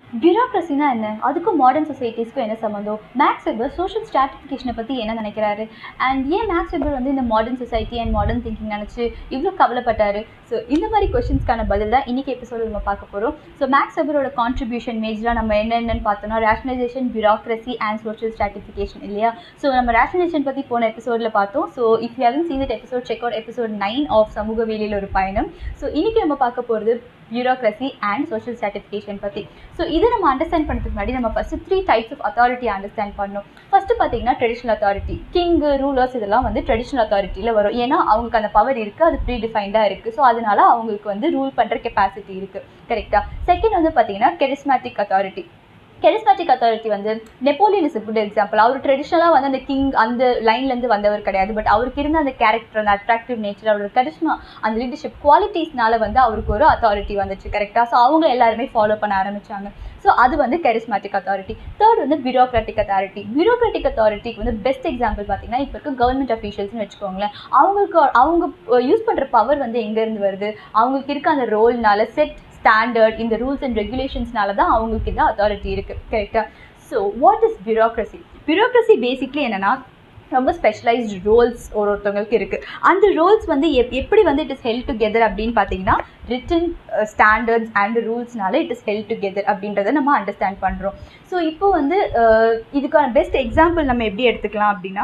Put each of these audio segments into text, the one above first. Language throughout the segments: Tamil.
பியூரோக்ரஸினா என்ன அதுக்கும் மாடர்ன் சொசைட்டிஸ்க்கும் என்ன சம்மந்தம் மேக்ஸ் வெபர் சோஷியல் ஸ்ட்ராட்டிஃபிகேஷனை பற்றி என்ன நினைக்கிறாரு அண்ட் ஏன் மேக்ஸ் வெபர் வந்து இந்த modern society and modern thinking நினச்சி இவ்வளோ கவலைப்பட்டாரு ஸோ இந்த மாதிரி கொஷின்ஸ்க்கான பதில் தான் இன்றைக்கி எபிசோடு நம்ம பார்க்க போகிறோம் ஸோ மேக்ஸ் வெபரோட கான்ட்ரிபியூஷன் மேஜராக நம்ம என்னென்னு பார்த்தோம்னா rationalisation bureaucracy and social stratification இல்லையா ஸோ நம்ம ரேஷனலைசேஷன் பற்றி போன எபிசோடில் பார்த்தோம் so if you haven't seen that episode check out episode nine of சமூக வேலையில் ஒரு பயணம் ஸோ இன்றைக்கி நம்ம பார்க்க போகிறது பியூரோக்ரஸி அண்ட் சோஷியல் ஸ்ட்ராட்டிஃபிகேஷன் பற்றி ஸோ இதை நம்ம அண்டர்ஸ்டாண்ட் பண்ணுறதுக்கு முன்னாடி நம்ம first three types of authority understand பண்ணணும் ஃபஸ்ட்டு பார்த்தீங்கன்னா ட்ரெடிஷ்னல் அத்தாரிட்டி கிங்கு ரூலர்ஸ் இதெல்லாம் வந்து ட்ரெடிஷ்னல் அத்தாரிட்டியில் வரும் ஏன்னா அவங்களுக்கு அந்த பவர் இருக்குது அது ப்ரீ டிஃபைன்டாக இருக்குது ஸோ அதனால அவங்களுக்கு வந்து ரூல் பண்ணுற கெப்பாசிட்டி இருக்குது கரெக்டாக செகண்ட் வந்து பார்த்தீங்கன்னா கெரிஸ்மேட்டிக் அத்தாரிட்டி கெரிஸ்மேட்டிக் அத்தாரிட்டி வந்து நெப்போலியன் இஸ் குட் எக்ஸாம்பிள் அவர் ட்ரெடிஷ்னலாக வந்து அந்த கிங் அந்த லைன்லேருந்து வந்தவர் கிடையாது பட் அவருக்கு இருந்த அந்த கேரக்டர் அந்த அட்ராக்டிவ் நேச்சர் அவரோட கரிஷ்மா அந்த லீடர்ஷிப் குவாலிட்டிஸ்னால வந்து அவருக்கு ஒரு அத்தாரிட்டி வந்துச்சு கரெக்டாக ஸோ அவங்க எல்லாருமே ஃபாலோ பண்ண ஆரம்பிச்சாங்க ஸோ அது வந்து கெரிஸ்மேட்டிக் அத்தாரிட்டி தேர்ட் வந்து பியூரோக்ராட்டிக் அத்தாரிட்டி பியூரோக்ராட்டிக் அத்தாரிட்டிக்கு வந்து பெஸ்ட் எக்ஸாம்பிள் பார்த்தீங்கன்னா இப்போ இருக்க கவர்மெண்ட் அஃபீஷியல்ஸ்னு வச்சுக்கோங்களேன் அவங்களுக்கு அவங்க யூஸ் பண்ணுற பவர் வந்து எங்கேருந்து வருது அவங்களுக்கு இருக்க அந்த ரோல்னால செட் ஸ்டாண்டர்ட் இந்த ரூல்ஸ் அண்ட் ரெகுலேஷன்ஸ்னால தான் அவங்களுக்கு இந்த அத்தாரிட்டி இருக்குது கரெக்டாக so what is bureaucracy bureaucracy basically என்னென்னா ரொம்ப ஸ்பெஷலைஸ்டு ரோல்ஸ் ஒரு ஒருத்தவங்களுக்கு இருக்குது அந்த ரோல்ஸ் வந்து எப் எப்படி வந்து இட் இஸ் ஹெல்ப் டுகெதர் அப்படின்னு பார்த்தீங்கன்னா ரிட்டன் ஸ்டாண்டர்ட்ஸ் அண்ட் ரூல்ஸ்னால இட் இஸ் ஹெல்ப் டுகெதர் அப்படின்றத நம்ம அண்டர்ஸ்டாண்ட் பண்ணுறோம் ஸோ இப்போ வந்து இதுக்கான பெஸ்ட் எக்ஸாம்பிள் நம்ம எப்படி எடுத்துக்கலாம் அப்படின்னா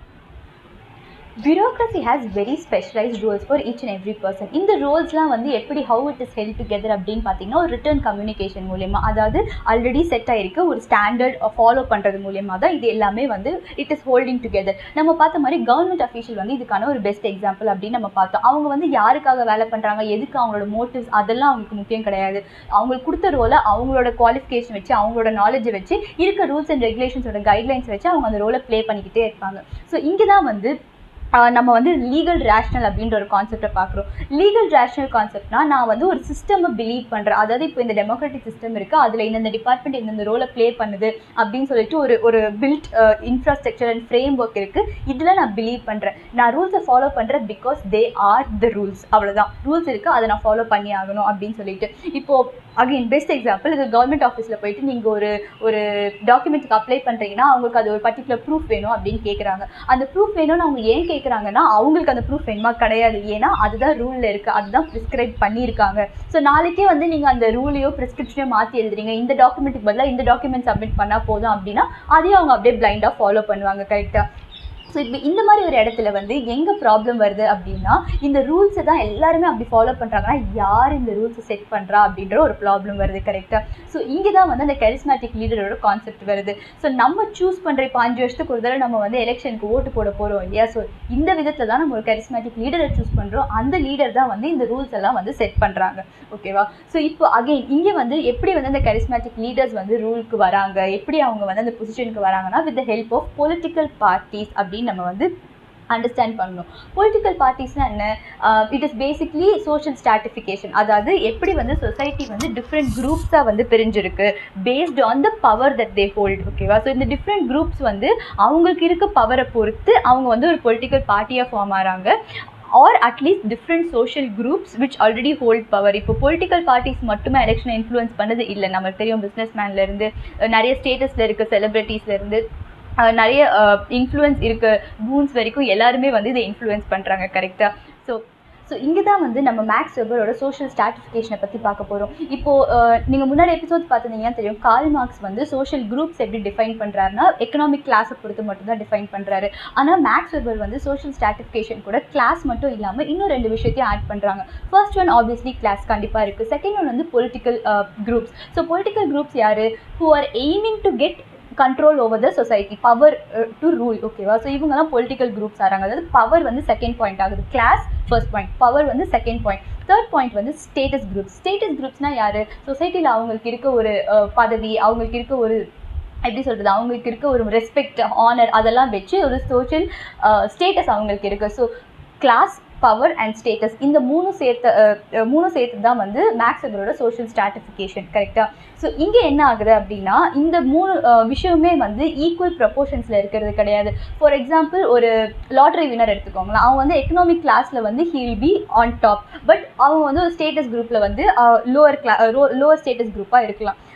bureaucracy has very specialised rules for each and every person இந்த ரோல்ஸ்லாம் வந்து எப்படி how it is help together அப்படின்னு பார்த்தீங்கன்னா ஒரு ரிட்டர்ன் கம்யூனிகேஷன் மூலியமா அதாவது ஆல்ரெடி செட் ஆகிருக்கு ஒரு ஸ்டாண்டர்ட் ஃபாலோ பண்ணுறது மூலியமாக தான் இது எல்லாமே வந்து இட் இஸ் ஹோல்டிங் டுகெதர் நம்ம பார்த்த மாதிரி கவர்மெண்ட் அஃபீஷியல் வந்து இதுக்கான ஒரு பெஸ்ட் எக்ஸாம்பிள் அப்படின்னு நம்ம பார்த்தோம் அவங்க வந்து யாருக்காக வேலை பண்ணுறாங்க எதுக்கு அவங்களோட மோட்டிவ்ஸ் அதெல்லாம் அவங்களுக்கு முக்கியம் கிடையாது அவங்களுக்கு கொடுத்த ரோலை அவங்களோட குவாலிஃபிகேஷன் வச்சு அவங்களோட நாலேஜை வச்சு இருக்க ரூல்ஸ் அண்ட் ரெகுலேஷன்ஸோட கைட்லைன்ஸ் வச்சு அவங்க அந்த ரோலை ப்ளே பண்ணிக்கிட்டே இருப்பாங்க ஸோ இங்கே தான் வந்து நம்ம வந்து லீகல் ரேஷ்னல் அப்படின்ற ஒரு கான்செப்டை பார்க்குறோம் லீகல் ரேஷ்னல் கான்செப்ட்னா நான் வந்து ஒரு சிஸ்டமை பிலீவ் பண்ணுறேன் அதாவது இப்போ இந்த டெமோக்ராட்டிக் சிஸ்டம் இருக்குது அதில் இந்தந்த டிபார்ட்மெண்ட் இந்தந்த ரோலை ப்ளே பண்ணுது அப்படின்னு சொல்லிட்டு ஒரு ஒரு build infrastructure and framework இருக்குது இதில் நான் பிலீவ் பண்ணுறேன் நான் ரூல்ஸை ஃபாலோ பண்ணுறேன் because they are the rules அவ்வளோதான் ரூல்ஸ் இருக்குது அதை நான் ஃபாலோ பண்ணி ஆகணும் அப்படின்னு சொல்லிட்டு இப்போது அகைன் பெஸ்ட் எக்ஸாம்பிள் இது கவர்மெண்ட் ஆஃபீஸில் போயிட்டு நீங்கள் ஒரு ஒரு டாக்குமெண்ட்டுக்கு அப்ளை பண்ணுறீங்கன்னா அவங்களுக்கு அது ஒரு பர்டிகுலர் ப்ரூஃப் வேணும் அப்படின்னு கேட்குறாங்க அந்த ப்ரூஃப் வேணும்னு அவங்க ஏன் கேட்குறாங்கன்னா அவங்களுக்கு அந்த ப்ரூஃப் வேணுமா கிடையாது ஏன்னா அதுதான் ரூலில் இருக்குது அதுதான் ப்ரிஸ்கிரைப் பண்ணியிருக்காங்க ஸோ நாளைக்கே வந்து நீங்கள் அந்த ரூலையோ ப்ரிஸ்கிரிப்ஷனையோ மாற்றி எழுதுறீங்க இந்த டாக்குமெண்ட்டுக்கு பதிலாக இந்த டாக்குமெண்ட் சப்மிட் பண்ணால் போதும் அப்படின்னா அதையும் அவங்க அப்படியே பிளைண்டாக ஃபாலோ பண்ணுவாங்க கரெக்டாக ஸோ இப்போ இந்த மாதிரி ஒரு இடத்துல வந்து எங்கே ப்ராப்ளம் வருது அப்படின்னா இந்த ரூல்ஸை தான் எல்லாருமே அப்படி ஃபாலோ பண்ணுறாங்கன்னா யார் இந்த ரூல்ஸை செட் பண்ணுறா அப்படின்ற ஒரு ப்ராப்ளம் வருது கரெக்டாக ஸோ இங்கே தான் வந்து அந்த கரிஸ்மேட்டிக் லீடரோட கான்செப்ட் வருது ஸோ நம்ம சூஸ் பண்ணுற இப்போ அஞ்சு வருஷத்துக்கு ஒரு தடவை நம்ம வந்து எலெக்ஷனுக்கு ஓட்டு போட போகிறோம் இல்லையா ஸோ இந்த விதத்தில் தான் நம்ம ஒரு கரிஸ்மேட்டிக் லீடரை சூஸ் பண்ணுறோம் அந்த லீடர் தான் வந்து இந்த ரூல்ஸ் எல்லாம் வந்து செட் பண்ணுறாங்க ஓகேவா ஸோ இப்போ அகைன் இங்கே வந்து எப்படி வந்து அந்த கரிஸ்மேட்டிக் லீடர்ஸ் வந்து ரூலுக்கு வராங்க எப்படி அவங்க வந்து அந்த பொசிஷனுக்கு வராங்கன்னா with the help of political parties அப்படின்னு நம்ம வந்து அண்டர்ஸ்டாண்ட் பண்ணணும் பொலிட்டிக்கல் பார்ட்டிஸ்னால் என்ன it is basically social stratification அதாவது எப்படி வந்து சொசைட்டி வந்து டிஃப்ரெண்ட் குரூப்ஸாக வந்து பிரிஞ்சிருக்கு based on the power that they hold ஓகேவா ஸோ இந்த டிஃப்ரெண்ட் குரூப்ஸ் வந்து அவங்களுக்கு இருக்க பவரை பொறுத்து அவங்க வந்து ஒரு பொலிட்டிக்கல் பார்ட்டியாக ஃபார்ம் ஆகிறாங்க or at least different social groups which already hold power இப்போ பொலிட்டிக்கல் பார்ட்டிஸ் மட்டுமே எலெக்ஷனை இன்ஃப்ளூயன்ஸ் பண்ணது இல்லை நமக்கு தெரியும் பிஸ்னஸ் மேன்லேருந்து நிறைய ஸ்டேட்டஸில் இருக்க செலிப்ரிட்டிஸ்லேருந்து நிறைய இன்ஃப்ளூயன்ஸ் இருக்க கூன்ஸ் வரைக்கும் எல்லாருமே வந்து இதை இன்ஃப்ளூயன்ஸ் பண்ணுறாங்க கரெக்டாக ஸோ ஸோ இங்கே தான் வந்து நம்ம மேக்ஸ் வெபரோட சோஷியல் ஸ்ட்ராட்டிஃபிகேஷனை பற்றி பார்க்க போகிறோம் இப்போது நீங்கள் முன்னாடி எபிசோட் பார்த்துருந்தீங்கன்னா தெரியும் கால் மார்க்ஸ் வந்து சோஷியல் குரூப்ஸ் எப்படி டிஃபைன் பண்ணுறாருன்னா எக்கனாமிக் கிளாஸை பொறுத்து மட்டும்தான் டிஃபைன் பண்ணுறாரு ஆனால் மேக்ஸ் வெபர் வந்து சோஷியல் ஸ்ட்ராட்டிஃபிகேஷன் கூட கிளாஸ் மட்டும் இல்லாமல் இன்னும் ரெண்டு விஷயத்தையும் ஆட் பண்ணுறாங்க ஃபர்ஸ்ட் ஒன் ஆப்வியஸ்லி கிளாஸ் கண்டிப்பாக இருக்குது செகண்ட் ஒன் வந்து political groups so political groups யார் who are aiming to get control over the society power to rule ஓகேவா ஸோ இவங்கெல்லாம் பொலிட்டிக்கல் குரூப்ஸ் ஆகிறாங்க அதாவது பவர் வந்து செகண்ட் பாயிண்ட் ஆகுது கிளாஸ் ஃபர்ஸ்ட் பாயிண்ட் பவர் வந்து செகண்ட் பாயிண்ட் தேர்ட் பாயிண்ட் வந்து ஸ்டேட்டஸ் குரூப்ஸ் ஸ்டேட்டஸ் குரூப்ஸ்னால் யார் சொசைட்டியில் அவங்களுக்கு இருக்க ஒரு பதவி அவங்களுக்கு இருக்க ஒரு எப்படி சொல்கிறது அவங்களுக்கு இருக்க ஒரு ரெஸ்பெக்ட் ஆனர் அதெல்லாம் வச்சு ஒரு சோஷியல் ஸ்டேட்டஸ் அவங்களுக்கு இருக்குது so class power and status இந்த மூணு சேர்த்த மூணு சேர்த்து தான் வந்து மேக்ஸ் வெபரோட சோஷியல் ஸ்ட்ராட்டிஃபிகேஷன் கரெக்டாக ஸோ இங்கே என்ன ஆகுது அப்படின்னா இந்த மூணு விஷயமே வந்து ஈக்குவல் ப்ரப்போர்ஷன்ஸில் இருக்கிறது கிடையாது ஃபார் எக்ஸாம்பிள் ஒரு லாட்ரி வினர் எடுத்துக்கோங்களேன் அவங்க வந்து எக்கனாமிக் கிளாஸில் வந்து he'll be on top but அவங்க வந்து ஒரு ஸ்டேட்டஸ் குரூப்பில் வந்து லோவர் கிளா லோவர் ஸ்டேட்டஸ் குரூப்பாக இருக்கலாம்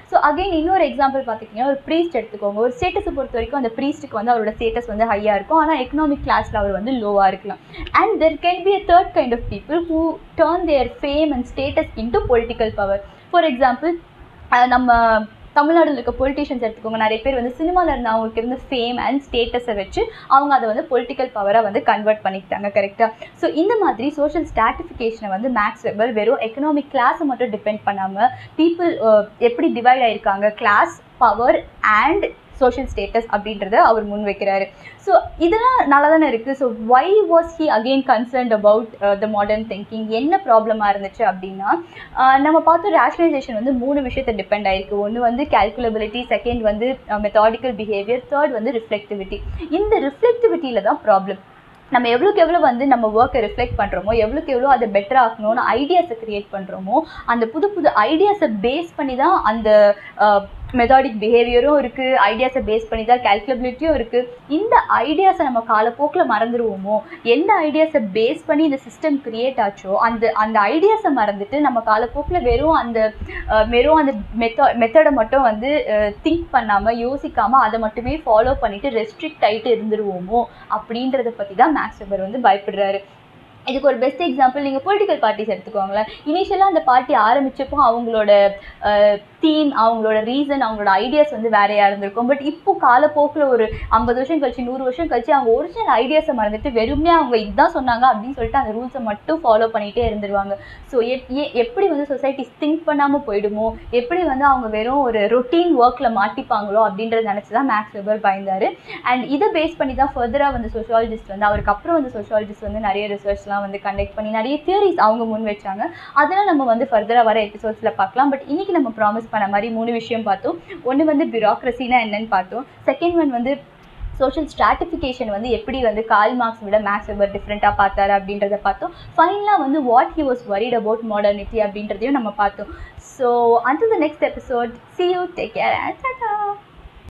ஸோ அகைன் இன்னொரு எக்ஸாம்பிள் பார்த்துக்கிட்டிங்கன்னா ஒரு ப்ரீஸ்ட் எடுத்துக்கோங்க ஒரு ஸ்டேட்டஸை பொறுத்த வரைக்கும் அந்த ப்ரீஸ்ட்டுக்கு வந்து அவரோட ஸ்டேட்டஸ் வந்து ஹையாக இருக்கும் ஆனால் எக்கனாமிக் கிளாஸில் அவர் வந்து லோவாக இருக்கலாம் and there can be a third kind of people who turn their fame and status into political power for example நம்ம தமிழ்நாடுல இருக்க பொலிட்டிஷியன்ஸ் எடுத்துக்கோங்க நிறைய பேர் வந்து சினிமாவில் இருந்த அவங்களுக்கு இருந்த ஃபேம் அண்ட் ஸ்டேட்டஸை வச்சு அவங்க அதை வந்து பொலிட்டிக்கல் பவராக வந்து கன்வெர்ட் பண்ணிக்கிட்டாங்க கரெக்டாக ஸோ இந்த மாதிரி சோஷியல் ஸ்டாட்டிஃபிகேஷனை வந்து மேக்ஸ் வெபர் வெறும் எக்கனாமிக் கிளாஸை மட்டும் டிபெண்ட் பண்ணாமல் பீப்புள் எப்படி டிவைட் ஆயிருக்காங்க class power and social status அப்படின்றத அவர் முன் வைக்கிறாரு ஸோ இதெல்லாம் நல்லா தானே இருக்குது so why was he again concerned about the modern thinking என்ன ப்ராப்ளமாக இருந்துச்சு அப்படின்னா நம்ம பார்த்தோம் ரேஷனலைசேஷன் வந்து மூணு விஷயத்தை டிபெண்ட் ஆயிருக்கு ஒன்று வந்து கேல்குலபிலிட்டி செகண்ட் வந்து மெத்தாடிக்கல் பிஹேவியர் தேர்ட் வந்து ரிஃப்ளெக்டிவிட்டி இந்த ரிஃப்ளெக்டிவிட்டியில் தான் ப்ராப்ளம் நம்ம எவ்வளோக்கு எவ்வளோ வந்து நம்ம ஒர்க்கை ரிஃப்ளெக்ட் பண்ணுறோமோ எவ்வளோக்கு எவ்வளோ அதை பெட்டர் ஆக்கணும்னு ஐடியாஸை க்ரியேட் பண்ணுறோமோ அந்த புது புது ஐடியாஸை பேஸ் பண்ணி தான் அந்த மெத்தாடிக் பிஹேவியரும் இருக்குது ஐடியாஸை பேஸ் பண்ணி தான் கேல்குலபிலிட்டியும் இருக்குது இந்த ஐடியாஸை நம்ம காலப்போக்கில் மறந்துடுவோமோ எந்த ஐடியாஸை பேஸ் பண்ணி இந்த சிஸ்டம் க்ரியேட் ஆச்சோ அந்த அந்த ஐடியாஸை மறந்துட்டு நம்ம காலப்போக்கில் வெறும் அந்த வெறும் அந்த மெத்தா மெத்தடை மட்டும் வந்து திங்க் பண்ணாமல் யோசிக்காமல் அதை மட்டுமே ஃபாலோ பண்ணிவிட்டு ரெஸ்ட்ரிக்ட் ஆகிட்டு இருந்துருவோமோ அப்படின்றத பற்றி தான் மேக்ஸ் வெபர் வந்து பயப்படுறாரு இதுக்கு ஒரு பெஸ்ட் எக்ஸாம்பிள் நீங்கள் பொலிட்டிக்கல் பார்ட்டிஸ் எடுத்துக்கோங்களேன் இனிஷியலாக அந்த பார்ட்டி ஆரம்பிச்சப்போ அவங்களோட தீம் அவங்களோட ரீசன் அவங்களோட ஐடியாஸ் வந்து வேறையாக இருந்திருக்கும் பட் இப்போ காலப்போக்கில் ஒரு ஐம்பது வருஷம் கழிச்சு நூறு வருஷம் கழிச்சு அவங்க ஒரிஜினல் ஐடியாஸை மறந்துட்டு வெறுமே அவங்க இதுதான் சொன்னாங்க அப்படின்னு சொல்லிட்டு அந்த ரூல்ஸை மட்டும் ஃபாலோ பண்ணிகிட்டே இருந்துருவாங்க ஸோ எப்படி வந்து சொசைட்டி திங்க் பண்ணாமல் போயிடுமோ எப்படி வந்து அவங்க வெறும் ஒரு ரொட்டீன் ஒர்க்கில் மாட்டிப்பாங்களோ அப்படின்றத நினச்சி தான் மேக்ஸ் வெபர் பயந்தார் அண்ட் இதை பேஸ் பண்ணி தான் ஃபர்தராக வந்து சோஷியாலஜிஸ்ட் வந்து அவருக்கு அப்புறம் வந்து சோஷியாலஜிஸ்ட் வந்து நிறைய ரிசர்ச்லாம் எல்லாம் வந்து கண்டக்ட் பண்ணி நிறைய தியரிஸ் அவங்க முன் வச்சாங்க அதெல்லாம் நம்ம வந்து ஃபர்தராக வர எபிசோட்ஸில் பார்க்கலாம் பட் இன்றைக்கி நம்ம ப்ராமிஸ் பண்ண மாதிரி மூணு விஷயம் பார்த்தோம் ஒன்று வந்து பியூராக்ரஸினா என்னன்னு பார்த்தோம் செகண்ட் ஒன் வந்து சோஷியல் ஸ்ட்ராட்டிஃபிகேஷன் வந்து எப்படி வந்து கால் மார்க்ஸ் விட மேக்ஸ் வெபர் டிஃப்ரெண்ட்டாக பார்த்தாரு அப்படின்றத பார்த்தோம் ஃபைனலாக வந்து what he was worried about modernity அப்படின்றதையும் நம்ம பார்த்தோம் so until the next episode see you take care